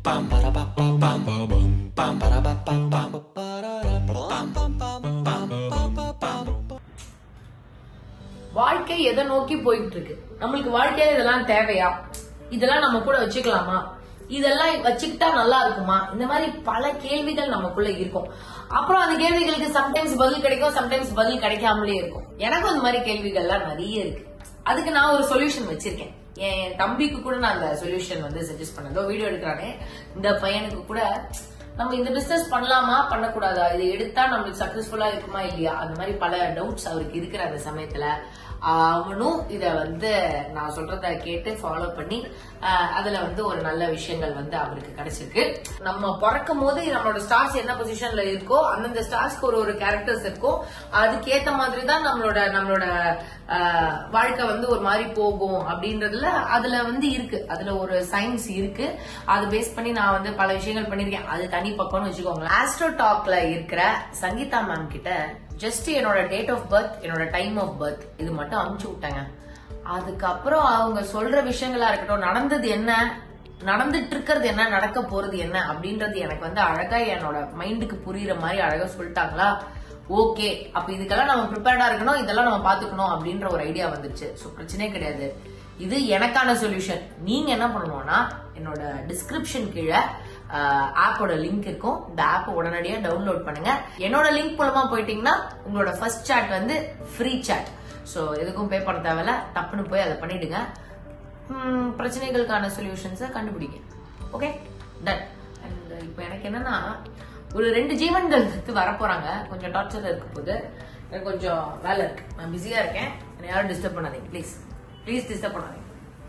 வாழ்க்கை எதை நோக்கி போயிட்டு இருக்கு நம்மளுக்கு வாழ்க்கையில இதெல்லாம் தேவையா இதெல்லாம் நம்ம கூட வச்சுக்கலாமா இதெல்லாம் வச்சுக்கிட்டா நல்லா இருக்குமா இந்த மாதிரி பல கேள்விகள் நமக்குள்ள இருக்கும் அப்புறம் அந்த கேள்விகளுக்கு சம்டைம்ஸ் பதில் கிடைக்கும் சம்டைம்ஸ் பதில் கிடைக்காமலே இருக்கும் எனக்கும் இந்த மாதிரி கேள்விகள்லாம் நிறைய இருக்கு அதுக்கு நான் ஒரு சொல்யூஷன் வச்சிருக்கேன் என் தம்பிக்கு கூட நான் அந்த சொல்யூஷன் வந்து சஜஸ்ட் பண்ணதோ வீடியோ எடுக்கிறானே இந்த பையனுக்கு கூட நம்ம இந்த பிசினஸ் பண்ணலாமா பண்ணக்கூடாதா இது எடுத்தா நம்மளுக்கு சக்சஸ்ஃபுல்லா இருக்குமா இல்லையா அந்த மாதிரி பல டவுட்ஸ் அவருக்கு இருக்கிற அந்த சமயத்துல அவனும் இத வந்து நான் சொல்றத கேட்டு ஃபாலோ பண்ணி ஆஹ், அதுல வந்து ஒரு நல்ல விஷயங்கள் வந்து அவருக்கு கிடைச்சிருக்கு நம்ம பிறக்கும் போது நம்மளோட ஸ்டார்ஸ் என்ன பொசிஷன்ல இருக்கோ அந்தந்த ஸ்டார்ஸ்க்கு ஒரு ஒரு கேரக்டர்ஸ் இருக்கும் அதுக்கேத்த மாதிரி தான் நம்மளோட நம்மளோட ஆஹ், வாழ்க்கை வந்து ஒரு மாதிரி போகும் அப்படின்றதுல அதுல வந்து இருக்கு அதுல ஒரு சயின்ஸ் இருக்கு அது பேஸ் பண்ணி நான் வந்து பல விஷயங்கள் பண்ணிருக்கேன் அது தனி பக்கம்னு வச்சுக்கோங்க ஆஸ்ட்ரோ டாக்ல இருக்கிற சங்கீதா மேம் கிட்ட ஜஸ்ட் என்னோட டேட் ஆஃப் பர்த் என்னோட டைம் ஆஃப் பர்த் இது மட்டும் அனுப்பிச்சு விட்டாங்க அதுக்கப்புறம் அவங்க சொல்ற விஷயங்களா இருக்கட்டும் நடந்தது என்ன நடந்துட்டு இருக்கிறது என்ன நடக்க போறது என்ன அப்படின்றது எனக்கு வந்து அழகா என்னோட மைண்டுக்கு புரியுற மாதிரி அழகா சொல்லிட்டாங்களா ஓகே அப்ப இதுக்கெல்லாம் நம்ம ப்ரிப்பேர்டா இருக்கணும் இதெல்லாம் நம்ம பாத்துக்கணும் அப்படின்ற ஒரு ஐடியா வந்துருச்சு சோ பிரச்சனையே கிடையாது இது எனக்கான சொல்யூஷன் நீங்க என்ன பண்ணணும்னா என்னோட டிஸ்கிரிப்ஷன் கீழே ஆப்போட லிங்க் இருக்கும் இந்த ஆப் உடனடியா டவுன்லோட் பண்ணுங்க என்னோட லிங்க் மூலமா போயிட்டீங்கன்னா உங்களோட ஃபர்ஸ்ட் சாட் வந்து ஃப்ரீ சாட் சோ எதுக்கும் பே பண்ண தேவையில்ல டப்புன்னு போய் அதை பண்ணிடுங்க ம், பிரச்சனைகளுக்கான சொல்யூஷன்ஸை கண்டுபிடிங்க ஓகே டன் அண்ட் இப்போ எனக்கு என்னன்னா ஒரு ரெண்டு ஜீவன்கள் வந்து வரப்போறாங்க கொஞ்சம் டார்ச்சர் இருக்க போது எனக்கு கொஞ்சம் வேலை இருக்கு நான் பிஸியா இருக்கேன் என்னை யாரும் டிஸ்டர்ப் பண்ணாதீங்க ப்ளீஸ் ப்ளீஸ் டிஸ்டர்ப் பண்ணாதீங்க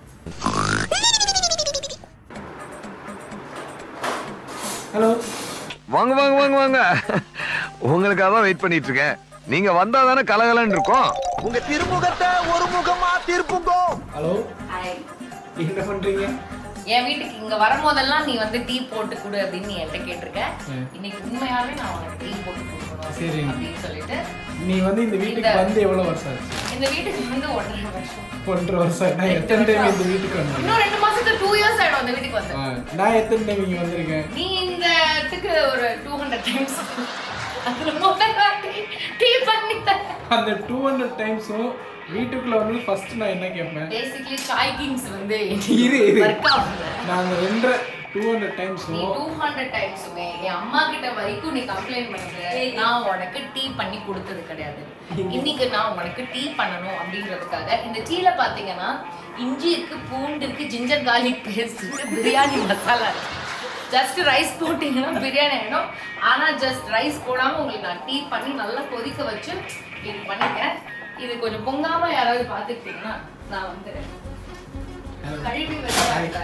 ஹலோ வாங்க வாங்க வாங்க வாங்க உங்களுக்காக தான் வெயிட் பண்ணிட்டு இருக்கேன் நீங்க வந்தா தானே கலகலன்னு இருக்கும் உங்க திருமுகத்தை ஒரு முகமா திருப்புங்கோ ஹலோ ஹாய் என்ன பண்றீங்க என் வீட்டுக்கு இங்க வரும்போதெல்லாம் நீ வந்து டீ போட்டு கொடு அப்படின்னு நீ என்கிட்ட கேட்டிருக்க ம். இன்னைக்கு உண்மையாவே நான் உனக்கு டீ போட்டு கொடுக்கணும் சரி. அப்படின்னு சொல்லிட்டு நீ வந்து இந்த வீட்டுக்கு இந்த- வந்து எவ்வளவு வருஷம் ஆச்சு இந்த வீட்டுக்கு வந்து ஒன்றரை வருஷம் ஒன்றரை வருஷம் நான் எத்தனை டைம் இந்த வீட்டுக்கு வந்தேன் இன்னும் ரெண்டு மாசத்துக்கு டூ இயர்ஸ் ஆயிடும் அந்த வீட்டுக்கு வந்து ஆ, நான் எத்தனை டைம் இங்க வந்திருக்கேன் நீ இந்த இடத்துக்கு ஒரு டூ ஹண்ட்ரட் டைம்ஸ் அதுல முதல் வாட்டி டீ பண்ணி அந்த டூ ஹண்ட்ரட் டைம்ஸும் வீட்டுக்குள்ள வந்து ஃபர்ஸ்ட் நான் என்ன கேட்பேன் பேசிக்கலி சாய் கிங்ஸ் வந்து இரு இரு ஒர்க் ஆகுது நான் அந்த ரெண்டு டூ ஹண்ட்ரட் நீ டைம்ஸும் டூ ஹண்ட்ரட் டைம்ஸுமே என் அம்மா கிட்ட வரைக்கும் நீ கம்ப்ளைண்ட் பண்ணது நான் உனக்கு டீ பண்ணி கொடுத்தது கிடையாது இன்னைக்கு நான் உனக்கு டீ பண்ணணும் அப்படின்றதுக்காக இந்த டீல பாத்தீங்கன்னா இஞ்சி இருக்கு பூண்டு இருக்கு ஜிஞ்சர் garlic பேஸ்ட் இருக்கு பிரியாணி மசாலா இருக்கு ஜஸ்ட் ரைஸ் போட்டீங்கன்னா பிரியாணி ஆயிடும் ஆனா ஜஸ்ட் ரைஸ் போடாம உங்களுக்கு நான் டீ பண்ணி நல்லா கொதிக்க வச்சு இது பண்ணிட்டேன் இது கொஞ்சம் பொங்காம யாராவது பாத்துக்கிட்டீங்கன்னா நான் வந்து கழுவி வச்ச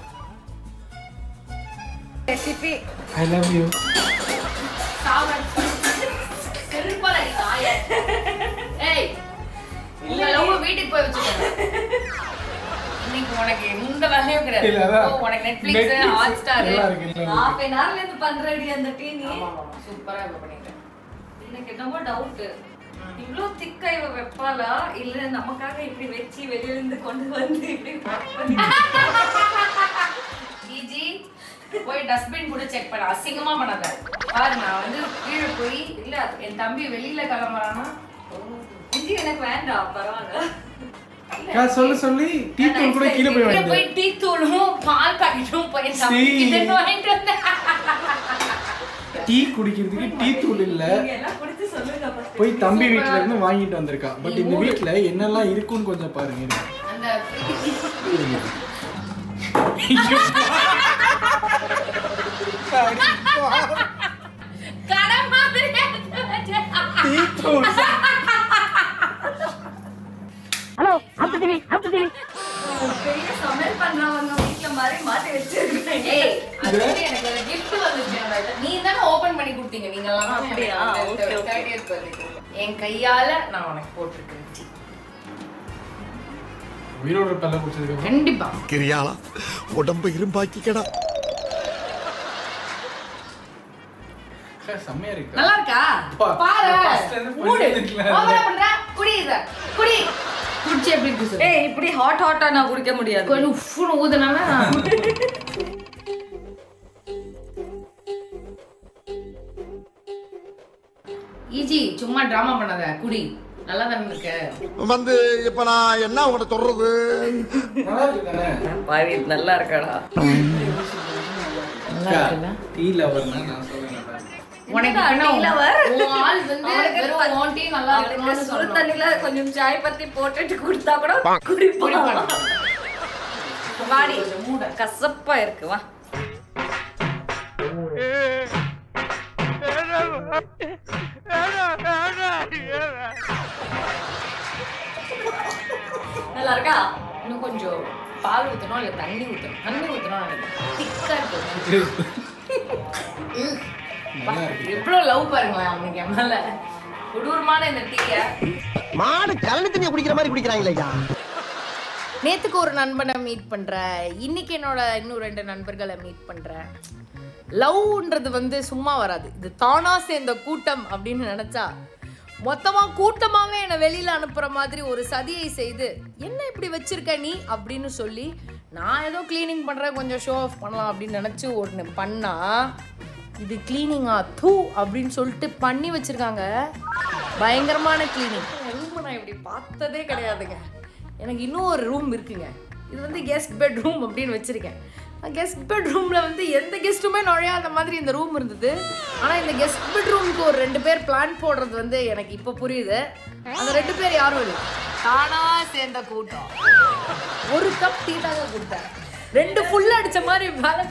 ரெசிபி ஐ லவ் யூ சாவன் செருப்பால அடி நாய. ஏய் உங்க love வீட்டுக்கு போய் வச்சுக்கோங்க இன்னைக்கு உனக்கு எந்த வேலையும் இல்ல, கிடையாது அதான். ஓ, உனக்கு நெட்ஃபிளிக்ஸ் Netflix ஹாட் ஸ்டார் எல்லாம் இருக்கு, எல்லாம் இருக்கு. ஹாஃப் அன் ஹவர்ல இருந்து பண்றடி அந்த டீ நீ சூப்பரா இப்ப பண்ணிட்டேன் எனக்கு என்னமோ டவுட் இவ்ளோ திக்கா இவ வைப்பாளா இல்ல நமக்காக இப்படி வச்சு வெளியில இருந்து கொண்டு வந்து இப்படி pack பண்ணி ஜிஜி போய் டஸ்ட்பின் கூட செக் பண்ண அசிங்கமா பண்ணாத பாரு நான் வந்து கீழே போய் இல்ல என் தம்பி வெளியில கிளம்புறானா இது எனக்கு வேண்டாம் பரவாயில்ல நான் சொல்லி சொல்லி டீ தூள் கூட கீழே போய் கீழே வாங்கிட்டேன் போய் டீ தூளும் பால் பாக்கெட்டும் போய் என் தம்பி சீ. கிட்ட இருந்து வாங்கிட்டு வந்தேன் டீ குடிக்கிறதுக்கு டீ தூள் இல்ல நீங்க எல்லாம் குடிச்சு சொல்லுங்க first. போய் தம்பி வீட்ல இருந்து வாங்கிட்டு வந்திருக்கா பட் இந்த வீட்ல என்னெல்லாம் இருக்குன்னு கொஞ்சம் பாருங்க இருங்க. அந்த கடை மாதிரி எடுத்து வச்சேன். டீ தூள் பெரிய சமையல் பண்றவங்க வீட்ல மாதிரி மாத்தி வச்சிருக்கேன் ஏய், அது வந்து எனக்கு ஒரு gift வந்துச்சு என்னோட இது. நீ தானே open பண்ணி கொடுத்தீங்க நீங்க எல்லாம் அப்படியா? எனக்கு Okay, okay. 30th birthday. என் கையால நான் உனக்கு போட்டிருக்கேன் tea. உயிரோட பல்ல குடிச்சதுக்கு அப்புறம் கண்டிப்பா கிரியாளா உடம்பு இரும்பாக்கிக்கடா அக்கா, செம்மையா இருக்கு நல்லா இருக்கா பா, பாரு first இருந்து மூடு பண்ணிருக்கல. ஓவரா பண்ற குடி இத குடி குடிச்சு எப்படி இருக்கு சொல்லு. ஏய் இப்படி ஹாட் ஹாட்டா நான் குடிக்க முடியாது கொஞ்சம் உஃப்னு ஊதுனால ஈஜி சும்மா டிராமா பண்ணாத குடி நல்லா தானே இருக்க வந்து இப்ப நான் என்ன உங்கள்கிட்ட சொல்றது நல்லா இருக்கு தானே பாவி நல்லா இருக்காடா டீ லவர்னா நான் சொல்லுவேன் உனக்கு என்னடா என்ன டீல வர? உன் ஆள் வந்து அவனுக்கு வெறும் ப- உன் டீ நல்லா அவனுக்கு இருக்கணும்னு சுடு சொல்லணும். தண்ணில கொஞ்சம் சாய் பத்தி போட்டுட்டு கொடுத்தா கூட குடிப்பான் குடிப்பானா? வாடி கொஞ்சம் மூட. கசப்பா இருக்கு வா நல்லா இருக்கா இன்னும் கொஞ்சம் பால் ஊத்தணும் இல்ல தண்ணி ஊத்தணும் தண்ணி ஊத்தணும் திக்கா இருக்கும் நல்லா இருக்கு எவ்வளவு லவ் பாருங்களேன் அவனுக்கு என் மேல கொடூரமான இந்த டீய மாடு கலனி தண்ணியை குடிக்கிற மாதிரி குடிக்கிறாங்களே நேத்துக்கு ஒரு நண்பனை மீட் பண்றேன் இன்னைக்கு என்னோட இன்னும் ரெண்டு நண்பர்களை மீட் பண்றேன் லவ்ன்றது வந்து சும்மா வராது இது தானா சேர்ந்த கூட்டம் அப்படின்னு நினைச்சா மொத்தமா கூட்டமாவே என்னை வெளியில அனுப்புற மாதிரி ஒரு சதியை செய்து என்ன இப்படி வச்சிருக்க நீ அப்படின்னு சொல்லி நான் ஏதோ க்ளீனிங் பண்றேன் கொஞ்சம் ஷோ ஆஃப் பண்ணலாம் அப்படின்னு நினைச்சு ஒன்று பண்ணா இது கிளீனிங்கா தூ அப்படின்னு சொல்லிட்டு பண்ணி வச்சிருக்காங்க பயங்கரமான கிளீனிங் ரூம் நான் இப்படி பார்த்ததே கிடையாதுங்க எனக்கு இன்னும் ஒரு ரூம் இருக்குங்க இது வந்து கெஸ்ட் பெட்ரூம் அப்படின்னு வச்சிருக்கேன் கெஸ்ட் பெட்ரூமில் வந்து எந்த கெஸ்ட்டுமே நுழையாத மாதிரி இந்த ரூம் இருந்தது ஆனால் இந்த கெஸ்ட் பெட்ரூமுக்கு ஒரு ரெண்டு பேர் பிளான் போடுறது வந்து எனக்கு இப்போ புரியுது அந்த ரெண்டு பேர் யாரும் இல்லை தானா சேர்ந்த கூட்டம் ஒரு கப் டீ தாங்க கொடுத்தேன் ரெண்டு ஃபுல் அடிச்ச மாதிரி வேலை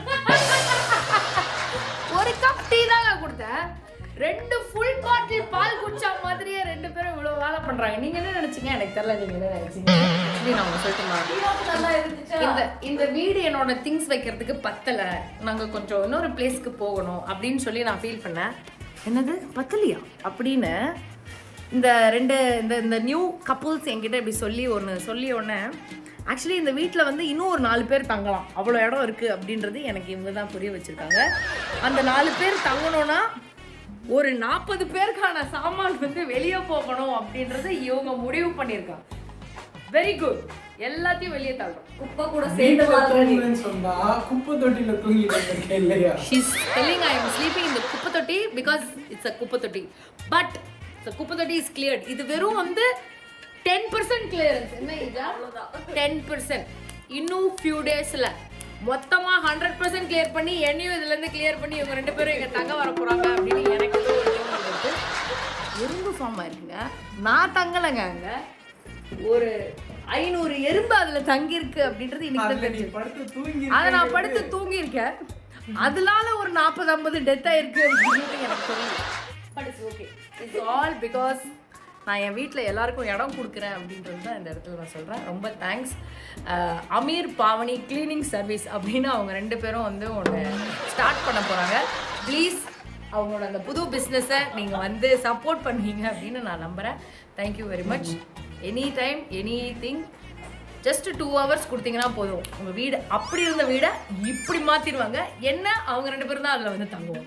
பார்க்கணும். ஒரு கப் டீ தாங்க கொடுத்தேன் ரெண்டு ஃபுல் பாட்டில் பால் குடிச்சா மாதிரியே ரெண்டு பேரும் இவ்வளவு வேலை பண்றாங்க நீங்க என்ன நினைச்சீங்க எனக்கு தெரியல நீங்க என்ன நினைச்சீங்க Actually நான் உங்களுக்கு சொல்லட்டுமா நல்லா இருந்துச்சா இந்த இந்த வீடு என்னோட திங்ஸ் வைக்கிறதுக்கு பத்தல நாங்க கொஞ்சம் இன்னொரு பிளேஸ்க்கு போகணும் அப்படின்னு சொல்லி நான் ஃபீல் பண்ணேன் என்னது பத்தலையா அப்படின்னு இந்த ரெண்டு இந்த இந்த நியூ கப்புள்ஸ் என்கிட்ட இப்படி சொல்லி ஒன்று சொல்லி ஒன்று ஆக்சுவலி இந்த வீட்டில் வந்து இன்னும் ஒரு நாலு பேர் தங்கலாம் அவ்வளோ இடம் இருக்குது அப்படின்றது எனக்கு இவங்க தான் புரிய வச்சுருக்காங்க அந்த நாலு பேர் தங்கணும்னா ஒரு நாற்பது பேருக்கான சாமான் வந்து வெளியே போகணும் அப்படின்றத இவங்க முடிவு பண்ணியிருக்காங்க வெரி குட் எல்லாத்தையும் வெளியே தள்ளுறோம் குப்பை கூட சேர்ந்து வீட்டுல வாழ்றடி தூங்குறேன்னு சொன்னா குப்பை தொட்டில தூங்கிட்டு இருக்கேன் இல்லையா She's telling I am sleeping in the குப்பை தொட்டி because it's a குப்பை தொட்டி பட் the குப்பை தொட்டி is cleared இது வெறும் வந்து டென் பர்சன்ட் கிளியரன்ஸ் என்ன இதா டென் பர்சன்ட் இன்னும் ஃபியூ டேஸ்ல மொத்தமா ஹண்ட்ரட் பர்சன்ட் கிளியர் பண்ணி என்னையும் இதுல இருந்து கிளியர் பண்ணி இவங்க ரெண்டு பேரும் இங்க தங்க வர போறாங்க அப்படின்னு எனக்கு ஏதோ ஒரு தோணல் இருக்கு எறும்பு ஃபார்ம் ஆயிருக்குங்க நான் தங்கலைங்க அங்க ஒரு ஐநூறு எறும்பு அதுல தங்கி இருக்கு அப்படின்றது இன்னைக்கு தான் அதுல நீ தெரிஞ்சது படுத்து தூங்கி அதை நான் படுத்து தூங்கியிருக்கேன் அதனால ஒரு நாற்பது ஐம்பது டெத் ஆயிருக்கு அப்படின்னு எனக்கு தெரியும் but it's okay it's all because நான் என் வீட்டில் எல்லாருக்கும் இடம் கொடுக்குறேன் அப்படின்றது தான் இந்த இடத்துல நான் சொல்கிறேன் ரொம்ப thanks Ameer Pavani cleaning service அப்படின்னு அவங்க ரெண்டு பேரும் வந்து ஒன்று ஸ்டார்ட் பண்ண போகிறாங்க ப்ளீஸ் அவங்களோட அந்த புது பிஸ்னஸை நீங்கள் வந்து சப்போர்ட் பண்ணுவீங்க அப்படின்னு நான் நம்புகிறேன் thank you very much any time anything just two hours கொடுத்தீங்கன்னா போதும் உங்க வீடு அப்படி இருந்த வீடை இப்படி மாத்திடுவாங்க என்ன அவங்க ரெண்டு பேரும் தான் அதுல வந்து தங்குவோம்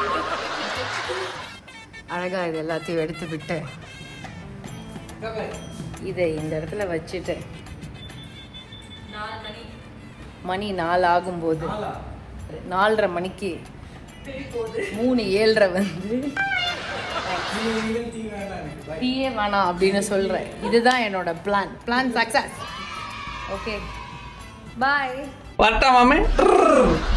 அழகா இது எல்லாத்தையும் எடுத்து விட்டு இதை இந்த இடத்துல வச்சுட்டு நாலு மணி மணி நாலு ஆகும்போது நாலரை மணிக்கு மூணு ஏழரை வந்து டீயே வேணாம் அப்படின்னு சொல்றேன் இதுதான் என்னோட plan plan success okay bye வரட்டா மாமே